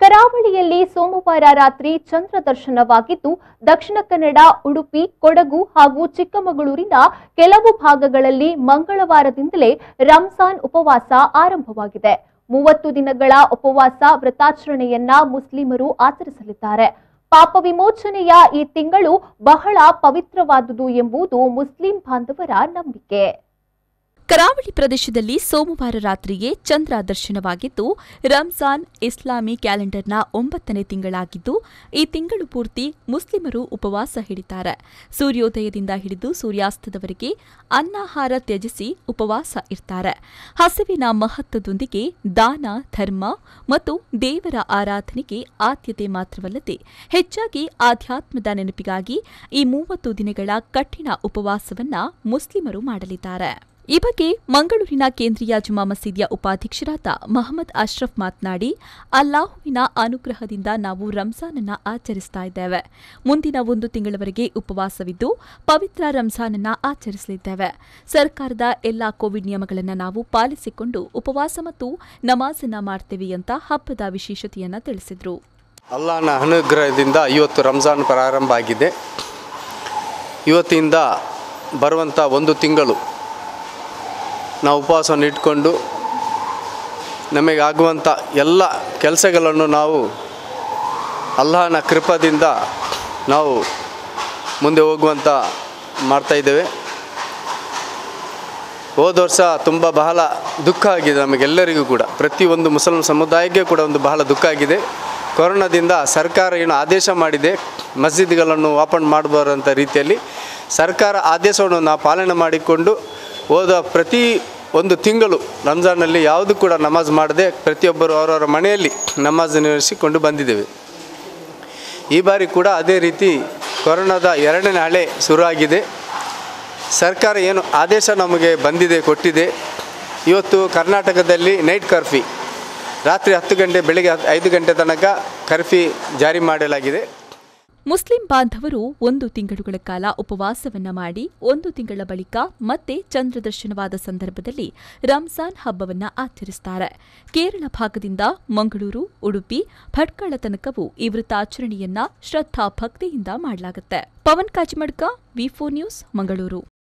ಕರಾವಳಿಯಲ್ಲಿ ಸೋಮವಾರ ರಾತ್ರಿ ಚಂದ್ರ ದರ್ಶನವಾಗಿದ್ದು ದಕ್ಷಿಣ ಕನ್ನಡ ಉಡುಪಿ ಕೊಡಗು ಹಾಗೂ ಚಿಕ್ಕಮಗಳೂರಿನ ಕೆಲವು ಭಾಗಗಳಲ್ಲಿ ಮಂಗಳವಾರದಿಂದಲೇ ರಂಜಾನ್ ಉಪವಾಸ ಆರಂಭವಾಗಿದೆ ಮೂವತ್ತು ದಿನಗಳ ಉಪವಾಸ ವ್ರತಾಚರಣೆಯನ್ನ ಮುಸ್ಲಿಮರು ಆಚರಿಸಲಿದ್ದಾರೆ ಪಾಪ ವಿಮೋಚನೆಯ ಈ ತಿಂಗಳು ಬಹಳ ಪವಿತ್ರವಾದುದು ಎಂಬುದು ಮುಸ್ಲಿಂ ಬಾಂಧವರ ನಂಬಿಕೆ ಕರಾವಳಿ ಪ್ರದೇಶದಲ್ಲಿ ಸೋಮವಾರ ರಾತ್ರಿಗೆ ಚಂದ್ರ ದರ್ಶನವಾಗಿದ್ದು ರಂಜಾನ್ ಇಸ್ಲಾಮಿ ಕ್ಯಾಲೆಂಡರ್ನ ಒಂಬತ್ತನೇ ತಿಂಗಳಾಗಿದ್ದು ಈ ತಿಂಗಳು ಪೂರ್ತಿ ಮುಸ್ಲಿಮರು ಉಪವಾಸ ಹಿಡಿತಾರೆ ಸೂರ್ಯೋದಯದಿಂದ ಹಿಡಿದು ಸೂರ್ಯಾಸ್ತದವರೆಗೆ ಅನ್ನಾಹಾರ ತ್ಯಜಿಸಿ ಉಪವಾಸ ಇರ್ತಾರೆ ಹಸಿವಿನ ಮಹತ್ವದೊಂದಿಗೆ ದಾನ ಧರ್ಮ ಮತ್ತು ದೇವರ ಆರಾಧನೆಗೆ ಆದ್ಯತೆ ಮಾತ್ರವಲ್ಲದೆ ಹೆಚ್ಚಾಗಿ ಆಧ್ಯಾತ್ಮದ ನೆನಪಿಗಾಗಿ ಈ ಮೂವತ್ತು ದಿನಗಳ ಕಠಿಣ ಉಪವಾಸವನ್ನ ಮುಸ್ಲಿಮರು ಮಾಡಲಿದ್ದಾರೆ ಈ ಬಗ್ಗೆ ಮಂಗಳೂರಿನ ಕೇಂದ್ರೀಯ ಜುಮಾ ಮಸೀದಿಯ ಉಪಾಧ್ಯಕ್ಷರಾದ ಮಹಮ್ಮದ್ ಅಶ್ರಫ್ ಮಾತನಾಡಿ ಅಲ್ಲಾಹುವಿನ ಅನುಗ್ರಹದಿಂದ ನಾವು ರಂಜಾನನ್ನ ಆಚರಿಸ್ತಾ ಇದ್ದೇವೆ ಮುಂದಿನ ಒಂದು ತಿಂಗಳವರೆಗೆ ಉಪವಾಸವಿದ್ದು ಪವಿತ್ರ ರಂಜಾನನ್ನ ಆಚರಿಸಲಿದ್ದೇವೆ ಸರ್ಕಾರದ ಎಲ್ಲಾ ಕೋವಿಡ್ ನಿಯಮಗಳನ್ನು ನಾವು ಪಾಲಿಸಿಕೊಂಡು ಉಪವಾಸ ಮತ್ತು ನಮಾಜನ್ನ ಮಾಡ್ತೇವೆ ಅಂತ ಹಬ್ಬದ ವಿಶೇಷತೆಯನ್ನ ತಿಳಿಸಿದ್ರು ಅಲ್ಲಾಹನ ಅನುಗ್ರಹದಿಂದ ಇವತ್ತು ರಂಜಾನ್ ಪ್ರಾರಂಭ ಆಗಿದೆ ಇವತ್ತಿಂದ ಬರುವಂಥ ಒಂದು ತಿಂಗಳು ನಾವು ಉಪವಾಸವನ್ನು ಇಟ್ಕೊಂಡು ನಮಗೆ ಆಗುವಂಥ ಎಲ್ಲ ಕೆಲಸಗಳನ್ನು ನಾವು ಅಲ್ಲಾಹನ ಕೃಪದಿಂದ ನಾವು ಮುಂದೆ ಹೋಗುವಂಥ ಮಾಡ್ತಾಯಿದ್ದೇವೆ ಹೋದ ವರ್ಷ ತುಂಬ ಬಹಳ ದುಃಖ ಆಗಿದೆ ನಮಗೆಲ್ಲರಿಗೂ ಕೂಡ ಪ್ರತಿಯೊಂದು ಮುಸಲ್ಮಾನ್ ಸಮುದಾಯಕ್ಕೆ ಕೂಡ ಒಂದು ಬಹಳ ದುಃಖ ಆಗಿದೆ ಕೊರೋನಾದಿಂದ ಸರ್ಕಾರ ಏನು ಆದೇಶ ಮಾಡಿದೆ ಮಸ್ಜಿದ್ಗಳನ್ನು ಓಪನ್ ಮಾಡಬಾರಂಥ ರೀತಿಯಲ್ಲಿ ಸರ್ಕಾರ ಆದೇಶವನ್ನು ನಾವು ಪಾಲನೆ ಮಾಡಿಕೊಂಡು ಹೋದ ಪ್ರತಿ ಒಂದು ತಿಂಗಳು ರಂಜಾನಲ್ಲಿ ಯಾವುದು ಕೂಡ ನಮಾಜ್ ಮಾಡದೆ ಪ್ರತಿಯೊಬ್ಬರು ಅವರವರ ಮನೆಯಲ್ಲಿ ನಮಾಜ್ ನಿರ್ವಹಿಸಿಕೊಂಡು ಬಂದಿದ್ದೇವೆ ಈ ಬಾರಿ ಕೂಡ ಅದೇ ರೀತಿ ಕೊರೋನಾದ ಎರಡನೇ ಅಲೆ ಶುರುವಾಗಿದೆ ಸರ್ಕಾರ ಏನು ಆದೇಶ ನಮಗೆ ಬಂದಿದೆ ಕೊಟ್ಟಿದೆ ಇವತ್ತು ಕರ್ನಾಟಕದಲ್ಲಿ ನೈಟ್ ಕರ್ಫಿ ರಾತ್ರಿ ಹತ್ತು ಗಂಟೆ ಬೆಳಗ್ಗೆ ಹತ್ತು- ಐದು ಗಂಟೆ ತನಕ ಕರ್ಫಿ ಜಾರಿ ಮಾಡಲಾಗಿದೆ ಮುಸ್ಲಿಂ ಬಾಂಧವರು ಒಂದು ತಿಂಗಳುಗಳ ಕಾಲ ಉಪವಾಸವನ್ನ ಮಾಡಿ ಒಂದು ತಿಂಗಳ ಬಳಿಕ ಮತ್ತೆ ಚಂದ್ರ ದರ್ಶನವಾದ ಸಂದರ್ಭದಲ್ಲಿ ರಂಜಾನ್ ಹಬ್ಬವನ್ನ ಆಚರಿಸುತ್ತಾರೆ ಕೇರಳ ಭಾಗದಿಂದ ಮಂಗಳೂರು ಉಡುಪಿ ಭಟ್ಕಳ ತನಕವೂ ಈ ವೃತ್ತಾಚರಣೆಯನ್ನ ಶ್ರದ್ಧಾ ಭಕ್ತಿಯಿಂದ ಮಾಡಲಾಗುತ್ತೆ ಪವನ್ ಕಾಚಿಮಡ್ಕ ವಿ ನ್ಯೂಸ್ ಮಂಗಳೂರು